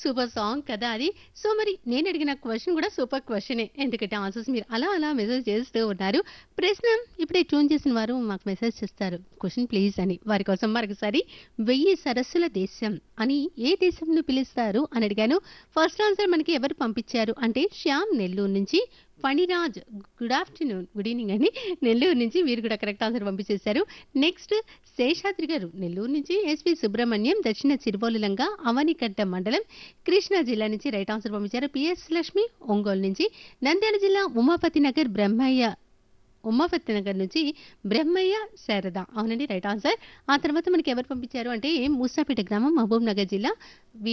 super song కదా అది so మరి నేను అడిగిన క్వశ్చన్ కూడా సూపర్ క్వశ్చనే ఎందుకంటే ఆన్సర్స్ మీరు అలా అలా మెసేజ్ చేస్తూ ఉన్నారు ప్రశ్న ఇప్పుడే ట్యూన్ చేసిన వారు మాకు మెసేజ్ చేస్తారు క్వశ్చన్ ప్లీజ్ అని వారి కోసం మరొకసారి వెయ్యి సరస్సుల దేశం అని ఏ దేశంను పిలుస్తారు అని అడిగాను ఫస్ట్ ఆన్సర్ మనకి ఎవరు పంపించారు అంటే శ్యామ్ నెల్లూరు నుంచి Phaniraj good afternoon good evening అండి నెల్లూరు నుంచి మీరు కూడా కరెక్ట్ ఆన్సర్ పంపించేశారు నెక్స్ట్ శేషాద్రి గారు నెల్లూరు నుంచి ఎస్పి సుబ్రహ్మణ్యం దక్షిణ చిరుబోలులంగా అవనికట్ట మండలం కృష్ణా జిల్లా నుంచి రైట్ ఆన్సర్ పంపించారు పిఎస్ లక్ష్మి ఒంగోలు నుంచి నంద్యాల జిల్లా ఉమాపతి నగర్ బ్రహ్మయ్య ఉమాపతి నగర్ నుంచి బ్రహ్మయ్య శారద అవునండి రైట్ ఆన్సర్ ఆ తర్వాత మనకి ఎవరు పంపించారు అంటే మూసాపేట గ్రామం మహబూబ్ నగర్ జిల్లా